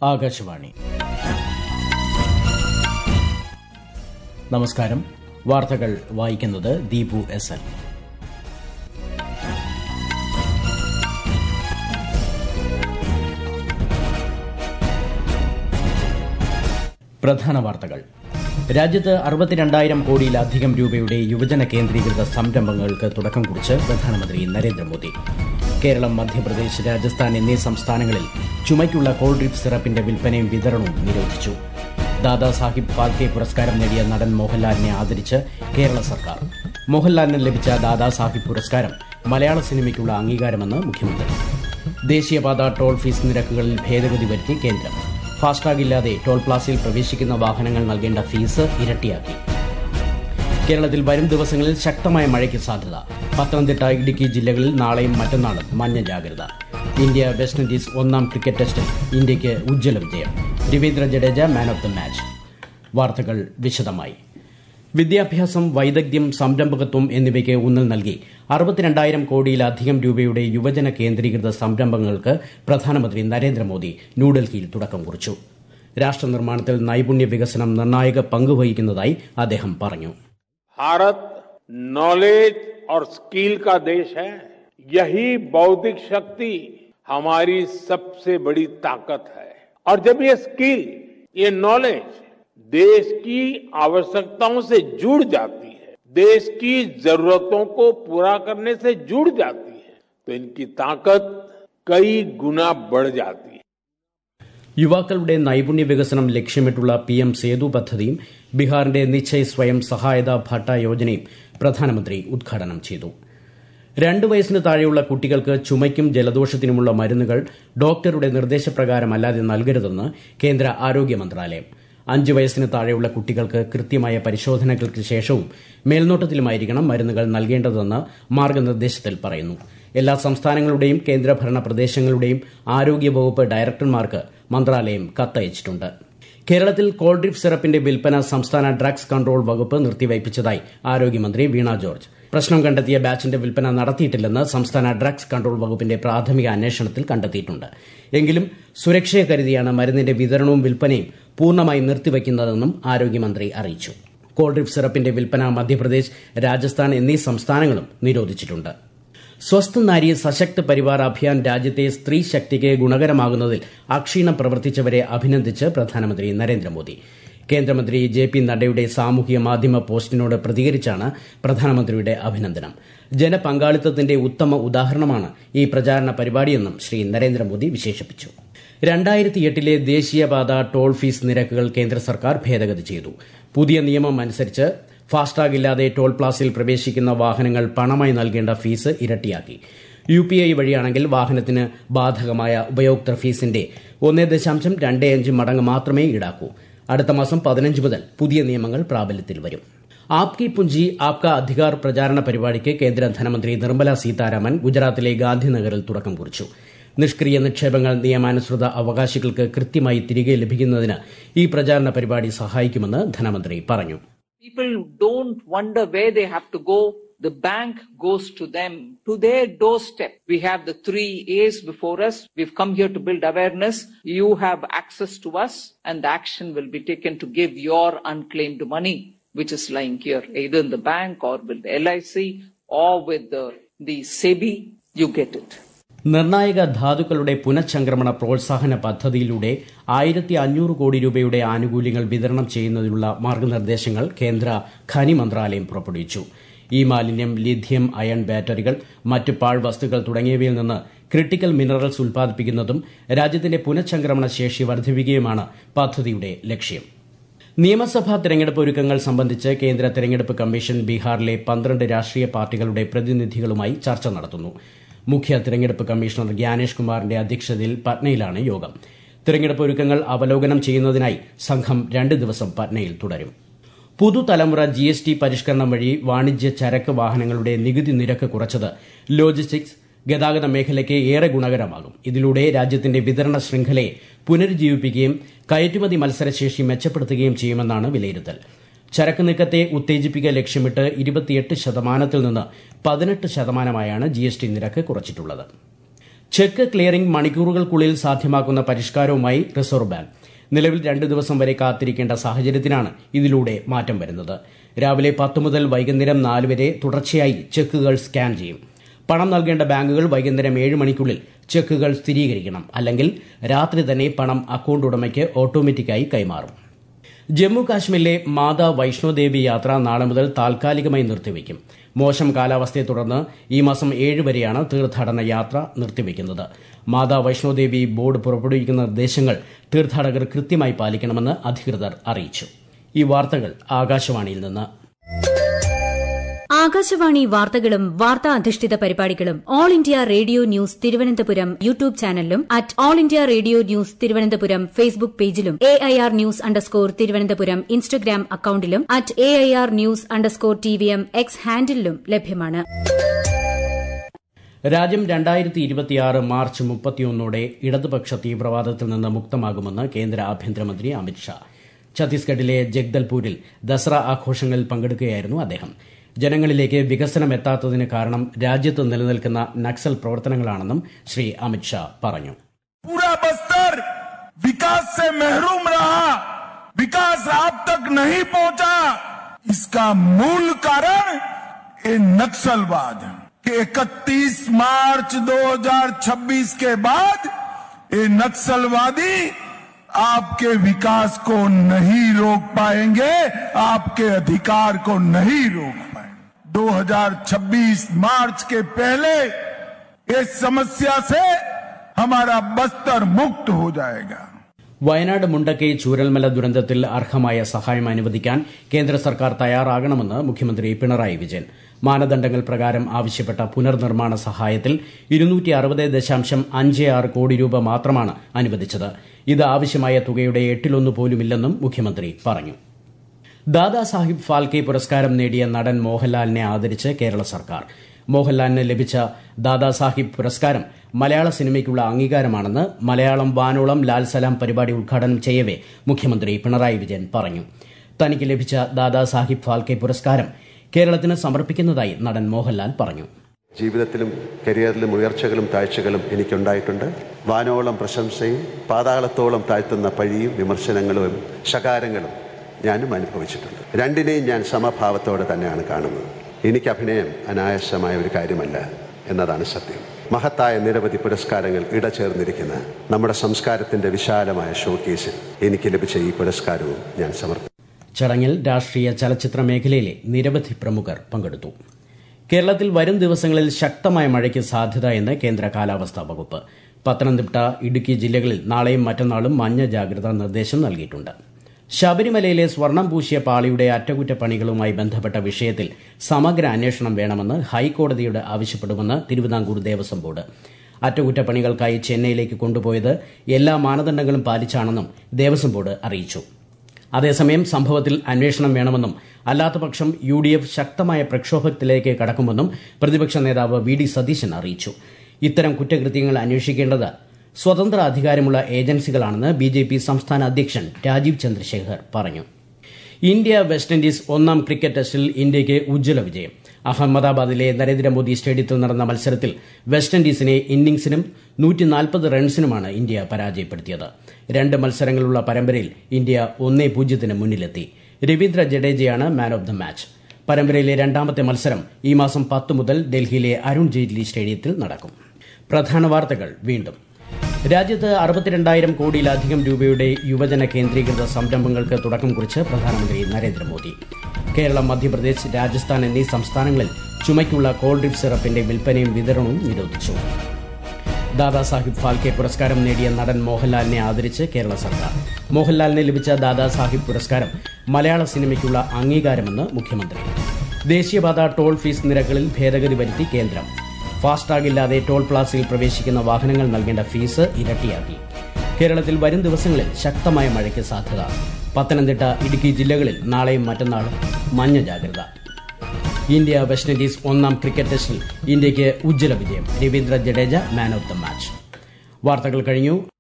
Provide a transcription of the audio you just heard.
ആകാശവാണി നമസ്കാരം വാർത്തകൾ വായിക്കുന്നത് ദീപു എസ് എൽ പ്രധാന വാർത്തകൾ രാജ്യത്ത് അറുപത്തിരണ്ടായിരം കോടിയിലധികം രൂപയുടെ യുവജന കേന്ദ്രീകൃത സംരംഭങ്ങൾക്ക് തുടക്കം കുറിച്ച് പ്രധാനമന്ത്രി നരേന്ദ്രമോദി കേരളം മധ്യപ്രദേശ് രാജസ്ഥാൻ എന്നീ സംസ്ഥാനങ്ങളിൽ ചുമയ്ക്കുള്ള കോൾഡ് ഡ്രിപ്പ് സിറപ്പിന്റെ വിൽപ്പനയും വിതരണവും നിരോധിച്ചു ദാദാസാഹിബ് ഫാൽക്കെ പുരസ്കാരം നേടിയ നടൻ മോഹൻലാലിനെ ആദരിച്ച് കേരള സർക്കാർ മോഹൻലാലിന് ലഭിച്ച ദാദാസാഹിബ് പുരസ്കാരം മലയാള സിനിമയ്ക്കുള്ള അംഗീകാരമെന്ന് മുഖ്യമന്ത്രി ദേശീയപാത ടോൾ ഫീസ് നിരക്കുകളിൽ ഭേദഗതി വരുത്തി കേന്ദ്രം ഫാസ്ടാഗ് ഇല്ലാതെ ടോൾ പ്ലാസയിൽ പ്രവേശിക്കുന്ന വാഹനങ്ങൾ നൽകേണ്ട ഫീസ് ഇരട്ടിയാക്കി കേരളത്തിൽ വരും ദിവസങ്ങളിൽ ശക്തമായ മഴയ്ക്ക് സാധ്യത പത്തനംതിട്ട ഇടുക്കി ജില്ലകളിൽ നാളെയും മറ്റന്നാളും മഞ്ഞ ജാഗ്രത ഇന്ത്യ വെസ്റ്റ് ഇൻഡീസ് ഒന്നാം ക്രിക്കറ്റ് ടെസ്റ്റിൽ ഇന്ത്യയ്ക്ക് ഉജ്ജ്വല വിജയം Ravindra Jadeja man of the match വാർത്തകൾ വിശദമായി വിദ്യാഭ്യാസം വൈദഗ്ധ്യം സംരംഭകത്വം എന്നിവയ്ക്ക് ഊന്നൽ നൽകി അറുപത്തിരണ്ടായിരം കോടിയിലധികം രൂപയുടെ യുവജന കേന്ദ്രീകൃത സംരംഭങ്ങൾക്ക് പ്രധാനമന്ത്രി നരേന്ദ്രമോദി ന്യൂഡൽഹിയിൽ തുടക്കം കുറിച്ചു രാഷ്ട്ര നിർമ്മാണത്തിൽ നൈപുണ്യ വികസനം നിർണായക പങ്കുവഹിക്കുന്നതായി അദ്ദേഹം പറഞ്ഞു भारत नॉलेज और स्किल का देश है यही बौद्धिक शक्ति हमारी सबसे बड़ी ताकत है और जब ये स्किल ये नॉलेज देश की आवश्यकताओं से जुड़ जाती है देश की जरूरतों को पूरा करने से जुड़ जाती है तो इनकी ताकत कई गुना बढ़ जाती है യുവാക്കളുടെ നൈപുണ്യ വികസനം ലക്ഷ്യമിട്ടുള്ള പി എം സേതു പദ്ധതിയും ബീഹാറിന്റെ നിശ്ചയ് സ്വയം സഹായത ഭട്ട യോജനയും പ്രധാനമന്ത്രി ഉദ്ഘാടനം ചെയ്തു രണ്ട് വയസ്സിന് താഴെയുള്ള കുട്ടികൾക്ക് ചുമയ്ക്കും ജലദോഷത്തിനുമുള്ള മരുന്നുകൾ ഡോക്ടറുടെ നിർദ്ദേശപ്രകാരമല്ലാതെ നൽകരുതെന്ന് കേന്ദ്ര ആരോഗ്യ മന്ത്രാലയം അഞ്ച് വയസ്സിന് താഴെയുള്ള കുട്ടികൾക്ക് കൃത്യമായ പരിശോധനകൾക്ക് ശേഷവും മേൽനോട്ടത്തിലുമായിരിക്കണം മരുന്നുകൾ നൽകേണ്ടതെന്ന് മാർഗനിർദ്ദേശത്തിൽ പറയുന്നു എല്ലാ സംസ്ഥാനങ്ങളുടെയും കേന്ദ്രഭരണ പ്രദേശങ്ങളുടെയും ആരോഗ്യവകുപ്പ് ഡയറക്ടർമാർക്ക് മന്ത്രാലയം കത്തയച്ചിട്ടുണ്ട് കേരളത്തിൽ കോൾഡ് ഡ്രിപ്പ് സിറപ്പിന്റെ വിൽപ്പന സംസ്ഥാന ഡ്രഗ്സ് കൺട്രോൾ വകുപ്പ് നിർത്തിവയ്പ്പിച്ചതായി ആരോഗ്യമന്ത്രി വീണ ജോർജ് പ്രശ്നം കണ്ടെത്തിയ ബാച്ചിന്റെ വിൽപ്പന നടത്തിയിട്ടില്ലെന്ന് സംസ്ഥാന ഡ്രഗ്സ് കൺട്രോൾ വകുപ്പിന്റെ പ്രാഥമിക അന്വേഷണത്തിൽ കണ്ടെത്തിയിട്ടുണ്ട് എങ്കിലും സുരക്ഷയെ കരുതിയാണ് മരുന്നിന്റെ വിതരണവും വിൽപ്പനയും പൂർണ്ണമായി നിർത്തിവയ്ക്കുന്നതെന്നും ആരോഗ്യമന്ത്രി അറിയിച്ചു കോൾഡ് ഡ്രിപ്പ് സിറപ്പിന്റെ വിൽപ്പന മധ്യപ്രദേശ് രാജസ്ഥാൻ എന്നീ സംസ്ഥാനങ്ങളും നിരോധിച്ചിട്ടുണ്ട് സ്വസ്ഥ നാരി സശക്ത് പരിവാർ അഭിയാൻ രാജ്യത്തെ സ്ത്രീ ശക്തിക്ക് ഗുണകരമാകുന്നതിൽ അക്ഷീണം പ്രവർത്തിച്ചവരെ അഭിനന്ദിച്ച് പ്രധാനമന്ത്രി നരേന്ദ്രമോദി കേന്ദ്രമന്ത്രി ജെ പി നഡ്ഡയുടെ സാമൂഹിക മാധ്യമ പോസ്റ്റിനോട് പ്രതികരിച്ചാണ് പ്രധാനമന്ത്രിയുടെ അഭിനന്ദനം ജനപങ്കാളിത്തത്തിന്റെ ഉത്തമ ഉദാഹരണമാണ് ഈ പ്രചാരണ പരിപാടിയെന്നും ശ്രീ നരേന്ദ്രമോദി വിശേഷിപ്പിച്ചു രണ്ടായിരത്തി എട്ടിലെ ദേശീയപാത ടോൾ ഫീസ് നിരക്കുകൾ കേന്ദ്ര സർക്കാർ ഭേദഗതി ചെയ്തു പുതിയ നിയമം അനുസരിച്ച് ഫാസ്ടാഗ് ഇല്ലാതെ ടോൾ പ്ലാസയിൽ പ്രവേശിക്കുന്ന വാഹനങ്ങൾ പണമായി നൽകേണ്ട ഫീസ് ഇരട്ടിയാക്കി യു പി ഐ വഴിയാണെങ്കിൽ വാഹനത്തിന് ബാധകമായ ഉപയോക്തൃ ഫീസിന്റെ ഒന്നേ ദശാംശം രണ്ടേ അഞ്ച് മടങ്ങ് മാത്രമേ ഈടാക്കൂ അടുത്ത മാസം പതിനഞ്ച് മുതൽ പുതിയ നിയമങ്ങൾ പ്രാബല്യത്തിൽ വരും ആപ്കി പുഞ്ചി ആപ്ക അധികാർ പ്രചാരണ പരിപാടിക്ക് കേന്ദ്ര ധനമന്ത്രി നിർമ്മല സീതാരാമൻ ഗുജറാത്തിലെ ഗാന്ധിനഗറിൽ തുടക്കം കുറിച്ചു നിഷ്ക്രിയ നിക്ഷേപങ്ങൾ നിയമാനുസൃത അവകാശികൾക്ക് കൃത്യമായി തിരികെ ലഭിക്കുന്നതിന് ഈ പ്രചാരണ പരിപാടി സഹായിക്കുമെന്ന് ധനമന്ത്രി പറഞ്ഞു People don't wonder where they have to go. The bank goes to them, to their doorstep. We have the three A's before us. We've come here to build awareness. You have access to us, and the action will be taken to give your unclaimed money, which is lying here, either in the bank or with the LIC or with the, the SEBI. You get it. നിർണായക ധാതുക്കളുടെ പുനഃചംക്രമണ പ്രോത്സാഹന പദ്ധതിയിലൂടെ ആയിരത്തി അഞ്ഞൂറ് കോടി രൂപയുടെ ആനുകൂല്യങ്ങൾ വിതരണം ചെയ്യുന്നതിനുള്ള മാർഗനിർദ്ദേശങ്ങൾ കേന്ദ്ര ഖനി മന്ത്രാലയം പുറപ്പെടുവിച്ചു ഈ മാലിന്യം ലിഥിയം അയൺ ബാറ്ററികൾ മറ്റ് പാഴ്വസ്തുക്കൾ തുടങ്ങിയവയിൽ നിന്ന് ക്രിട്ടിക്കൽ മിനറൽസ് ഉൽപ്പാദിപ്പിക്കുന്നതും രാജ്യത്തിന്റെ പുനഃചംക്രമണ ശേഷി വർദ്ധിപ്പിക്കുകയുമാണ് പദ്ധതിയുടെ ലക്ഷ്യം നിയമസഭാ തെരഞ്ഞെടുപ്പ് ഒരുക്കങ്ങൾ സംബന്ധിച്ച് കേന്ദ്ര തെരഞ്ഞെടുപ്പ് കമ്മീഷൻ ബീഹാറിലെ പന്ത്രണ്ട് രാഷ്ട്രീയ പാർട്ടികളുടെ പ്രതിനിധികളുമായി ചർച്ച നടത്തുന്നു മുഖ്യ തെരഞ്ഞെടുപ്പ് കമ്മീഷണർ ഗ്യാനേഷ് കുമാറിന്റെ അധ്യക്ഷതയിൽ പട്നയിലാണ് യോഗം തെരഞ്ഞെടുപ്പ് ഒരുക്കങ്ങൾ അവലോകനം ചെയ്യുന്നതിനായി സംഘം രണ്ട് ദിവസം പട്നയിൽ തുടരും പുതുതലമുറ ജി എസ് ടി പരിഷ്കരണം വഴി വാണിജ്യ ചരക്ക് വാഹനങ്ങളുടെ നികുതി നിരക്ക് കുറച്ചത് ലോജിസ്റ്റിക്സ് ഗതാഗത മേഖലയ്ക്ക് ഏറെ ഗുണകരമാകും ഇതിലൂടെ രാജ്യത്തിന്റെ വിതരണ ശൃംഖലയെ പുനരുജ്ജീവിപ്പിക്കുകയും കയറ്റുമതി മത്സരശേഷി മെച്ചപ്പെടുത്തുകയും ചെയ്യുമെന്നാണ് വിലയിരുത്തൽ ചരക്ക് നീക്കത്തെ ഉത്തേജിപ്പിക്കുക ലക്ഷ്യമിട്ട് ഇരുപത്തിയെട്ട് ശതമാനത്തിൽ നിന്ന് പതിനെട്ട് ശതമാനമായാണ് ജി എസ് ടി നിരക്ക് കുറച്ചിട്ടുള്ളത് ചെക്ക് ക്ലിയറിംഗ് മണിക്കൂറുകൾക്കുള്ളിൽ സാധ്യമാക്കുന്ന പരിഷ്കാരവുമായി റിസർവ് ബാങ്ക് നിലവിൽ രണ്ട് ദിവസം വരെ കാത്തിരിക്കേണ്ട സാഹചര്യത്തിനാണ് ഇതിലൂടെ മാറ്റം വരുന്നത് രാവിലെ പത്ത് മുതൽ വൈകുന്നേരം നാല് വരെ തുടർച്ചയായി ചെക്കുകൾ സ്കാൻ ചെയ്യും പണം നൽകേണ്ട ബാങ്കുകൾ വൈകുന്നേരം ഏഴ് മണിക്കുള്ളിൽ ചെക്കുകൾ സ്ഥിരീകരിക്കണം അല്ലെങ്കിൽ രാത്രി തന്നെ പണം അക്കൌണ്ട് ഉടമയ്ക്ക് ഓട്ടോമാറ്റിക്കായി കൈമാറും ജമ്മു കാശ്മീരിലെ മാതാ വൈഷ്ണോദേവി യാത്ര നാളെ മുതൽ താൽക്കാലികമായി നിർത്തിവെക്കും മോശം കാലാവസ്ഥയെ തുടർന്ന് ഈ മാസം ഏഴ് വരെയാണ് തീർത്ഥാടന യാത്ര നിർത്തിവെക്കുന്നത് മാതാ വൈഷ്ണോദേവി ബോർഡ് പുറപ്പെടുവിക്കുന്ന നിർദ്ദേശങ്ങൾ തീർത്ഥാടകർ കൃത്യമായി പാലിക്കണമെന്ന് അധികൃതർ അറിയിച്ചു ഈ വാർത്തകൾ ആകാശവാണിയിൽ നിന്ന് ആകാശവാണി വാർത്തകളും വാർത്താ അധിഷ്ഠിത പരിപാടികളും all India radio news Thiruvananthapuram YouTube ചാനലിലും at all India radio news Thiruvananthapuram Facebook പേജിലും A I R news underscore Thiruvananthapuram Instagram അക്കൌണ്ടിലും at A I R news underscore T V M X ഹാൻഡിലും ലഭ്യമാണ് രാജ്യം രണ്ടായിരത്തി ഇരുപത്തിയാറ് മാർച്ച് മുപ്പത്തിയൊന്നോടെ ഇടതുപക്ഷ തീവ്രവാദത്തിൽ നിന്ന് മുക്തമാകുമെന്ന് കേന്ദ്ര ആഭ്യന്തരമന്ത്രി അമിത്ഷാ ഛത്തീസ്ഗഡിലെ ജഗ്ദൽപൂരിൽ ദസറ ആഘോഷങ്ങളിൽ പങ്കെടുക്കുകയായിരുന്നു അദ്ദേഹം ജനങ്ങളിലേക്ക് വികസനം എത്താത്തതിന് കാരണം രാജ്യത്ത് നിലനിൽക്കുന്ന നക്സൽ പ്രവർത്തനങ്ങളാണെന്നും ശ്രീ അമിത്ഷാ പറഞ്ഞു पूरा बस्तर विकास से महरूम रहा विकास आप तक नहीं पहुंचा इसका मूल कारण ये नक्सलवाद है कि 31 मार्च 2026 के बाद ये नक्सलवादी आपके विकास को नहीं रोक पाएंगे आपके अधिकार को नहीं रोक पाएंगे 2026 मार्च के पहले इस समस्या से हमारा बस्तर मुक्त हो जाएगा വയനാട് മുണ്ടക്കൈ ചൂരൽമല ദുരന്തത്തിൽ അർഹമായ സഹായം അനുവദിക്കാൻ കേന്ദ്ര സർക്കാർ തയ്യാറാകണമെന്ന് മുഖ്യമന്ത്രി പിണറായി വിജയൻ മാനദണ്ഡങ്ങൾ പ്രകാരം ആവശ്യപ്പെട്ട പുനർനിർമ്മാണ സഹായത്തിൽ ഇരുന്നൂറ്റി അറുപത് ദശാംശം അഞ്ച് ആറ് കോടി രൂപ മാത്രമാണ് അനുവദിച്ചത് ഇത് ആവശ്യമായ തുകയുടെ എട്ടിലൊന്നു പോലുമില്ലെന്നും മുഖ്യമന്ത്രി പറഞ്ഞു ദാദാസാഹിബ് ഫാൽക്കെ പുരസ്കാരം നേടിയ നടൻ മോഹൻലാലിനെ ആദരിച്ച് കേരള സർക്കാർ മോഹൻലാലിന് ലഭിച്ച ദാദാസാഹിബ് പുരസ്കാരം മലയാള സിനിമയ്ക്കുള്ള അംഗീകാരമാണെന്ന് മലയാളം വാനോളം ലാൽ സലാം പരിപാടി ഉദ്ഘാടനം ചെയ്യവെ മുഖ്യമന്ത്രി പിണറായി വിജയൻ പറഞ്ഞു തനിക്ക് ലഭിച്ച ദാദാസാഹിബ് ഫാൽക്കെ പുരസ്കാരം കേരളത്തിന് സമർപ്പിക്കുന്നതായി നടൻ മോഹൻലാൽ പറഞ്ഞു ജീവിതത്തിലും കരിയറിലും ഉയർച്ചകളും താഴ്ചകളും എനിക്കുണ്ടായിട്ടുണ്ട് വാനോളം പ്രശംസയും പാതാളത്തോളം താഴ്ത്തുന്ന പഴിയും വിമർശനങ്ങളും ശകാരങ്ങളും ഞാനും അനുഭവിച്ചിട്ടുണ്ട് രണ്ടിനെയും ഞാൻ സമഭാവത്തോടെ തന്നെയാണ് കാണുന്നത് എനിക്ക് അഭിനയം അനായാസമായ ഒരു കാര്യമല്ല എന്നതാണ് സത്യം മഹത്തായ നിരവധി പുരസ്കാരങ്ങൾ ഇടചേർന്നിരിക്കുന്ന നമ്മുടെ സംസ്കാരത്തിന്റെ വിശാലമായ ഷോക്കേസിൽ എനിക്ക് ലഭിച്ച ഈ പുരസ്കാരവും ഞാൻ സമർപ്പിച്ചു ചടങ്ങിൽ രാഷ്ട്രീയ ചലച്ചിത്ര മേഖലയിലെ നിരവധി പ്രമുഖർ പങ്കെടുത്തു കേരളത്തിൽ വരും ദിവസങ്ങളിൽ ശക്തമായ മഴയ്ക്ക് സാധ്യത എന്ന് കേന്ദ്ര കാലാവസ്ഥാ വകുപ്പ് പത്തനംതിട്ട ഇടുക്കി ജില്ലകളിൽ നാളെയും മറ്റന്നാളും മഞ്ഞ ജാഗ്രതാ നിർദ്ദേശം നൽകിയിട്ടുണ്ട് ശബരിമലയിലെ സ്വർണം പൂശിയ പാളിയുടെ അറ്റകുറ്റപ്പണികളുമായി ബന്ധപ്പെട്ട വിഷയത്തിൽ സമഗ്ര അന്വേഷണം വേണമെന്ന് ഹൈക്കോടതിയോട് ആവശ്യപ്പെടുമെന്ന് തിരുവിതാംകൂർ ദേവസ്വം ബോർഡ് അറ്റകുറ്റപ്പണികൾക്കായി ചെന്നൈയിലേക്ക് കൊണ്ടുപോയത് എല്ലാ മാനദണ്ഡങ്ങളും പാലിച്ചാണെന്നും ദേവസ്വം ബോർഡ് അറിയിച്ചു അതേസമയം സംഭവത്തിൽ അന്വേഷണം വേണമെന്നും അല്ലാത്തപക്ഷം യു ഡി എഫ് ശക്തമായ പ്രക്ഷോഭത്തിലേക്ക് കടക്കുമെന്നും പ്രതിപക്ഷ നേതാവ് വി ഡി സതീശൻ അറിയിച്ചു ഇത്തരം കുറ്റകൃത്യങ്ങൾ അന്വേഷിക്കേണ്ടത് സ്വതന്ത്ര അധികാരമുള്ള ഏജൻസികളാണെന്ന് ബി ജെ പി സംസ്ഥാന അധ്യക്ഷൻ രാജീവ് ചന്ദ്രശേഖർ പറഞ്ഞു ഇന്ത്യ വെസ്റ്റ് ഇൻഡീസ് ഒന്നാം ക്രിക്കറ്റ് ടെസ്റ്റിൽ ഇന്ത്യയ്ക്ക് ഉജ്ജ്വല വിജയം അഹമ്മദാബാദിലെ നരേന്ദ്രമോദി സ്റ്റേഡിയത്തിൽ നടന്ന മത്സരത്തിൽ വെസ്റ്റ് ഇൻഡീസിനെ ഇന്നിംഗ്സിനും നൂറ്റിനാൽപ്പത് റൺസിനുമാണ് ഇന്ത്യ പരാജയപ്പെടുത്തിയത് രണ്ട് മത്സരങ്ങളുള്ള പരമ്പരയിൽ ഇന്ത്യ ഒന്നേ പൂജ്യത്തിന് മുന്നിലെത്തി രവീന്ദ്ര ജഡേജയാണ് മാൻ ഓഫ് ദ മാച്ച് പരമ്പരയിലെ രണ്ടാമത്തെ മത്സരം ഈ മാസം പത്ത് മുതൽ ഡൽഹിയിലെ അരുൺ ജെയ്റ്റ്ലി സ്റ്റേഡിയത്തിൽ നടക്കും പ്രധാന വാർത്തകൾ വീണ്ടും രാജ്യത്ത് അറുപത്തിരണ്ടായിരം കോടിയിലധികം രൂപയുടെ യുവജന കേന്ദ്രീകൃത സംരംഭങ്ങൾക്ക് തുടക്കം കുറിച്ച് പ്രധാനമന്ത്രി നരേന്ദ്രമോദി കേരളം മധ്യപ്രദേശ് രാജസ്ഥാൻ എന്നീ സംസ്ഥാനങ്ങളിൽ ചുമയ്ക്കുള്ള കോൾഡ് ഡ്രിപ്പ് സിറപ്പിന്റെ വിൽപ്പനയും വിതരണവും നിരോധിച്ചു ദാദാസാഹിബ് ഫാൽക്കെ പുരസ്കാരം നേടിയ നടൻ മോഹൻലാലിനെ ആദരിച്ച് കേരള സർക്കാർ മോഹൻലാലിന് ലഭിച്ച ദാദാസാഹിബ് പുരസ്കാരം മലയാള സിനിമയ്ക്കുള്ള അംഗീകാരമെന്ന് മുഖ്യമന്ത്രി ദേശീയപാത ടോൾ ഫീസ് നിരക്കുകളിൽ ഭേദഗതി വരുത്തി കേന്ദ്രം ഫാസ്ടാഗ് ഇല്ലാതെ ടോൾ പ്ലാസയിൽ പ്രവേശിക്കുന്ന വാഹനങ്ങൾ നൽകേണ്ട ഫീസ് ഇരട്ടിയാക്കി കേരളത്തിൽ വരും ദിവസങ്ങളിൽ ശക്തമായ മഴയ്ക്ക് സാധ്യത പത്തനംതിട്ട ഇടുക്കി ജില്ലകളിൽ നാളെയും മറ്റന്നാളും മഞ്ഞ ജാഗ്രത ഇന്ത്യ വെസ്റ്റ് ഇൻഡീസ് ഒന്നാം ക്രിക്കറ്റ് ടെസ്റ്റിൽ ഇന്ത്യയ്ക്ക് ഉജ്ജ്വല വിജയം Ravindra Jadeja man of the match വാർത്തകൾ കഴിഞ്ഞു